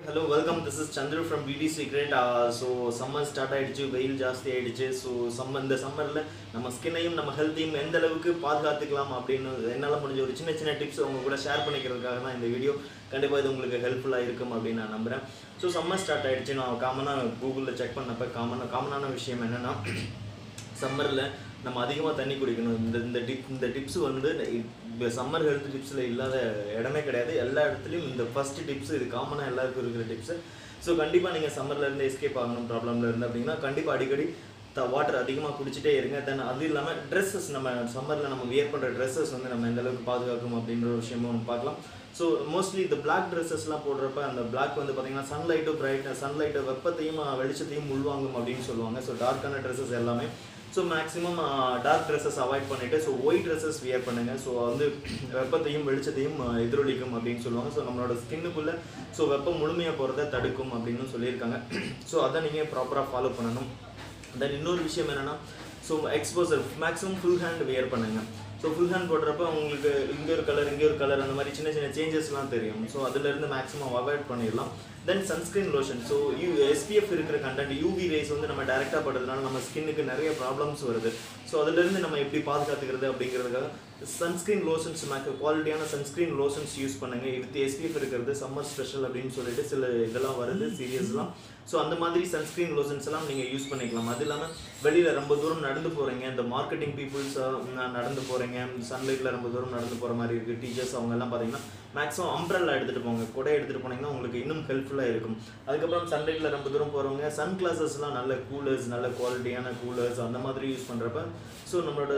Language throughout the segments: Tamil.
hello welcome this is Chandru from beauty secret so summer start ஆயிடுச்சு வெயில் ஜாஸ்தி ஆயிடுச்சு ஸோ சம்மர் இந்த சம்மரில் நம்ம ஸ்கின்னையும் நம்ம ஹெல்த்தையும் எந்த அளவுக்கு பாதுகாத்துக்கலாம் அப்படின்னு என்னால் முடிஞ்ச ஒரு சின்ன சின்ன டிப்ஸ் உங்க கூட ஷேர் பண்ணிக்கிறதுக்காக தான் இந்த வீடியோ கண்டிப்பாக இது உங்களுக்கு ஹெல்ப்ஃபுல்லாக இருக்கும் அப்படின்னு நான் நம்புகிறேன் ஸோ சம்மர் ஸ்டார்ட் ஆயிடுச்சு நான் காமனாக கூகுளில் செக் பண்ணப்போ காமனாக காமனான விஷயம் என்னென்னா சம்மரில் நம்ம அதிகமாக தண்ணி குடிக்கணும் இந்த இந்த டிப் இந்த டிப்ஸ் வந்து இப்போ சம்மர் ஹெல்த் டிப்ஸில் இல்லாத இடமே கிடையாது எல்லா இடத்துலையும் இந்த ஃபஸ்ட்டு டிப்ஸ் இது காமனாக எல்லாருக்கும் இருக்கிற டிப்ஸு ஸோ கண்டிப்பாக நீங்கள் சம்மர்லேருந்து எஸ்கேப் ஆகணும் ப்ராப்ளம்ல இருந்து அப்படின்னா கண்டிப்பாக அடிக்கடி த வாட்டர் அதிகமாக குடிச்சிட்டே இருங்க தென் அது இல்லாமல் ட்ரெஸ்ஸஸ் நம்ம சம்மரில் நம்ம வியர் பண்ணுற ட்ரெஸ்ஸஸ் வந்து நம்ம எந்த அளவுக்கு பாதுகாக்கும் அப்படின்ற ஒரு விஷயமும் நம்ம பார்க்கலாம் ஸோ மோஸ்ட்லி இந்த பிளாக் ட்ரெஸ்ஸஸ்லாம் போடுறப்ப அந்த பிளாக் வந்து பார்த்தீங்கன்னா சன்லைட்டு பிரைட் சன்லைட்டு வெப்பத்தையும் அஹ், வெளிச்சத்தையும் உள்வாங்கும் அப்படின்னு சொல்லுவாங்க ஸோ டார்க்கான ட்ரெஸ்ஸஸ் எல்லாமே so maximum dark dresses avoid பண்ணிவிட்டு ஸோ ஒயிட் ட்ரெஸ்ஸஸ் வியர் பண்ணுங்கள் ஸோ வந்து வெப்பத்தையும் வெளிச்சத்தையும் அஹ், எதிரொலிக்கும் அப்படின்னு சொல்லுவாங்க ஸோ நம்மளோட ஸ்கின்னுக்குள்ளே ஸோ வெப்பம் முழுமையாக போகிறத தடுக்கும் அப்படின்னு சொல்லியிருக்காங்க ஸோ அதை நீங்கள் ப்ராப்பராக ஃபாலோ பண்ணணும் தென் இன்னொரு விஷயம் என்னென்னா so exposure maximum full hand wear பண்ணுங்கள் ஸோ ஃபுல் ஹேண்ட் போடுறப்ப உங்களுக்கு இங்கே ஒரு கலர் இங்கே ஒரு கலர் அந்த மாதிரி சின்ன சின்ன சேஞ்சஸ்லாம் தெரியும் ஸோ அதுலேருந்து மேக்ஸிமம் அவாய்ட் பண்ணிடலாம் then sunscreen lotion so you SPF இருக்கிற கண்டென்ட் யூவி ரேஸ் வந்து நம்ம டேரெக்டாக படுறதுனால நம்ம ஸ்கின்னுக்கு நிறைய ப்ராப்ளம்ஸ் வருது ஸோ அதுலேருந்து நம்ம எப்படி பாதுகாத்துக்கிறது அப்படிங்கிறதுக்காக சன்ஸ்கிரீன் லோஷன்ஸ் மேக்க குவாலிட்டியான சன்ஸ்கிரீன் லோஷன்ஸ் யூஸ் பண்ணுங்க இது எஸ்பிஎஃப் இருக்கிறது சம்மர் ஸ்பெஷல் அப்படின்னு சொல்லிட்டு சில இதெல்லாம் வருது சீரியஸ்லாம் ஸோ அந்த மாதிரி சன்ஸ்கிரீன் லோஷன்ஸ் எல்லாம் நீங்கள் யூஸ் பண்ணிக்கலாம் அது இல்லாமல் வெளியில் ரொம்ப தூரம் நடந்து போகிறீங்க இந்த மார்க்கெட்டிங் பீப்புள்ஸ் நடந்து போகிறீங்க சன்லைட்டில் ரொம்ப தூரம் நடந்து போகிற மாதிரி இருக்குது டீச்சர்ஸ் அவங்க எல்லாம் பார்த்தீங்கன்னா மேக்ஸிமம் அம்ப்ரல்லா எடுத்துகிட்டு போங்க கொடை எடுத்துகிட்டு போனீங்கன்னா உங்களுக்கு இன்னும் ஹெல்ப்ஃபுல்லாக இருக்கும் அதுக்கப்புறம் சன்லைட்டில் ரொம்ப தூரம் போகிறவங்க சன் கிளாஸஸ்லாம் நல்ல கூலர்ஸ் நல்ல குவாலிட்டியான கூலர்ஸ் அந்த மாதிரி யூஸ் பண்ணுறப்ப ஸோ நம்மளோட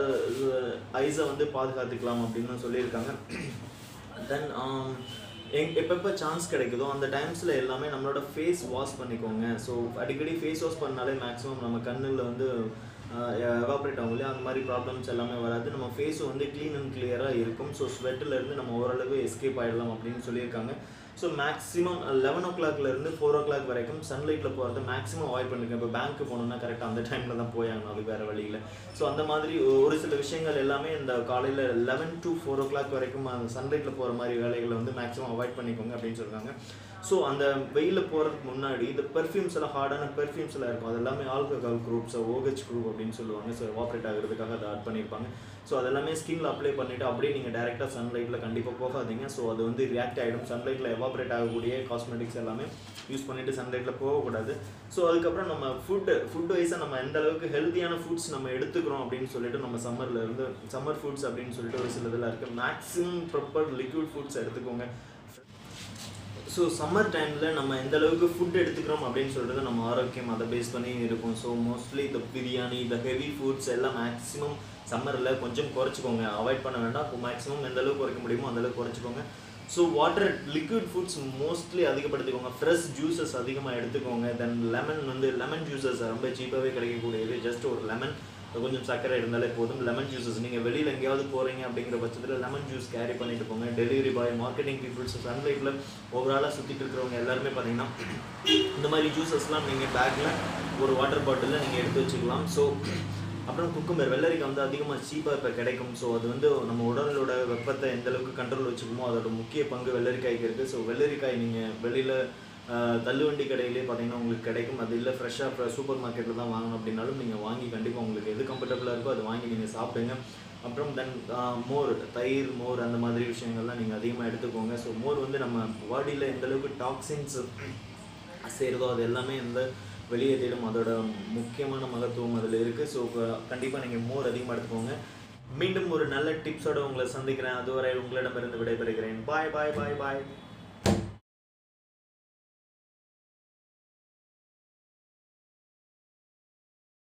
ஐஸை வந்து பாதுகாத்துக்கலாம் அப்படின்னு சொல்லியிருக்காங்க தென் எங் எப்பப்போ சான்ஸ் கிடைக்குதோ அந்த டைம்ஸில் எல்லாமே நம்மளோட ஃபேஸ் வாஷ் பண்ணிக்கோங்க ஸோ அடிக்கடி ஃபேஸ் வாஷ் பண்ணாலே மேக்ஸிமம் நம்ம கண்ணில் வந்து எவாப்ரேட் ஆகும் இல்லையா அந்த மாதிரி ப்ராப்ளம்ஸ் எல்லாமே வராது நம்ம ஃபேஸும் வந்து க்ளீன் அண்ட் கிளியராக இருக்கும் ஸோ இருந்து நம்ம ஓரளவு எஸ்கேப் ஆகிடலாம் அப்படின்னு சொல்லியிருக்காங்க ஸோ மேக்ஸிமம் லெவன் ஓ கிளாக்லேருந்து ஃபோர் ஓ கிளாக் வரைக்கும் சன்லைட்டில் போகிறத மேக்ஸிமம் அவாய்ட் பண்ணுங்க இப்போ பேங்க்கு போகணுன்னா கரெக்டாக அந்த டைமில் தான் போயாகணும் அது வேறு வழியில் ஸோ அந்த மாதிரி ஒரு சில விஷயங்கள் எல்லாமே இந்த காலையில் eleven to four o'clock வரைக்கும் அந்த சன்லைட்டில் போகிற மாதிரி வேலைகளை வந்து மேக்ஸிமம் அவாய்ட் பண்ணிக்கோங்க அப்படின்னு சொல்கிறாங்க ஸோ அந்த வெயிலில் போகிறதுக்கு முன்னாடி இந்த பெர்ஃப்யூம்ஸ் எல்லாம் ஹார்டான பெர்ஃப்யூம்ஸ் எல்லாம் இருக்கும் அது எல்லாமே ஆல்கஹால் குரூப்ஸ் ஓஹெச் குரூப் அப்படின்னு சொல்லுவாங்க ஸோ எவாப்ரேட் ஆகிறதுக்காக அதை ஆட் பண்ணியிருப்பாங்க ஸோ அதெல்லாமே ஸ்கின்ல அப்ளை பண்ணிவிட்டு அப்படியே நீங்கள் டேரெக்டாக சன்லைட்டில் கண்டிப்பாக போகாதீங்க ஸோ அது வந்து ரியாக்ட் ஆகிடும் சன்லைட்டில் எவாப்ரேட் ஆகக்கூடிய காஸ்மெட்டிக்ஸ் எல்லாமே யூஸ் பண்ணிவிட்டு சன்லைட்டில் போகக்கூடாது ஸோ அதுக்கப்புறம் நம்ம ஃபுட்டு ஃபுட் வைஸாக நம்ம எந்த அளவுக்கு ஹெல்த்தியான ஃபுட்ஸ் நம்ம எடுத்துக்கிறோம் அப்படின்னு சொல்லிட்டு நம்ம சம்மரில் இருந்து சம்மர் ஃபுட்ஸ் அப்படின்னு சொல்லிட்டு ஒரு சில இதெல்லாம் இருக்குது மேக்ஸிமம் ப்ராப்பர் லிக்விட் ஃபுட்ஸ் எடுத்துக்கோங்க ஸோ சம்மர் டைமில் நம்ம எந்த அளவுக்கு ஃபுட் எடுத்துக்கிறோம் அப்படின்னு சொல்கிறது நம்ம ஆரோக்கியம் அதை பேஸ் பண்ணி இருக்கும் ஸோ மோஸ்ட்லி இந்த பிரியாணி இந்த ஹெவி ஃபுட்ஸ் எல்லாம் மேக்ஸிமம் சம்மரில் கொஞ்சம் குறைச்சிக்கோங்க அவாய்ட் பண்ண வேண்டாம் மேக்ஸிமம் எந்த அளவுக்கு குறைக்க முடியுமோ அந்த அளவுக்கு குறைச்சிக்கோங்க so water liquid foods mostly அதிகப்படுத்திக்கோங்க ஃப்ரெஷ் ஜூஸஸ் அதிகமாக எடுத்துக்கோங்க தென் லெமன் வந்து லெமன் ஜூஸஸ் ரொம்ப சீப்பாகவே கிடைக்கக்கூடியது ஜஸ்ட் ஒரு லெமன் கொஞ்சம் சர்க்கரை இருந்தாலே போதும் லெமன் ஜூஸஸ் நீங்கள் வெளியில் எங்கேயாவது போகிறீங்க அப்படிங்கிற பட்சத்தில் லெமன் ஜூஸ் கேரி பண்ணிட்டு போங்க டெலிவரி பாய் மார்க்கெட்டிங் பீப்புள்ஸ் சன்லைட்டில் ஓவராலாக சுற்றிட்டு இருக்கிறவங்க எல்லாருமே பார்த்தீங்கன்னா இந்த மாதிரி ஜூஸஸ்லாம் நீங்கள் பேக்கில் ஒரு வாட்டர் பாட்டிலில் நீங்கள் எடுத்து வச்சுக்கலாம் ஸோ அப்புறம் குக்கும்பர் வெள்ளரிக்காய் வந்து அதிகமாக சீப்பாக இப்போ கிடைக்கும் ஸோ அது வந்து நம்ம உடலோட வெப்பத்தை எந்த அளவுக்கு கண்ட்ரோல் வச்சுக்குமோ அதோட முக்கிய பங்கு வெள்ளரிக்காய்க்கு இருக்குது ஸோ வெள்ளரிக்காய் நீங்கள் வெளியில் தள்ளுவண்டி கடையிலே பார்த்தீங்கன்னா உங்களுக்கு கிடைக்கும் அது இல்லை ஃப்ரெஷ்ஷாக சூப்பர் மார்க்கெட்டில் தான் வாங்கணும் அப்படின்னாலும் நீங்கள் வாங்கி கண்டிப்பாக உங்களுக்கு எது கம்ஃபர்டபுளாக இருக்கோ அதை வாங்கி நீங்கள் சாப்பிடுங்க அப்புறம் தென் மோர் தயிர் மோர் அந்த மாதிரி விஷயங்கள்லாம் நீங்கள் அதிகமாக எடுத்துக்கோங்க ஸோ மோர் வந்து நம்ம பாடியில் எந்த அளவுக்கு டாக்ஸின்ஸ் சேருதோ அது எல்லாமே இந்த வெளியேற்றிடும் அதோட முக்கியமான மகத்துவம் அதில் இருக்குது ஸோ கண்டிப்பாக நீங்கள் மோர் அதிகமாக எடுத்துக்கோங்க மீண்டும் ஒரு நல்ல டிப்ஸோட உங்களை சந்திக்கிறேன் அதுவரை உங்களிடமிருந்து விடைபெறுகிறேன் பாய் பாய் பாய் பாய்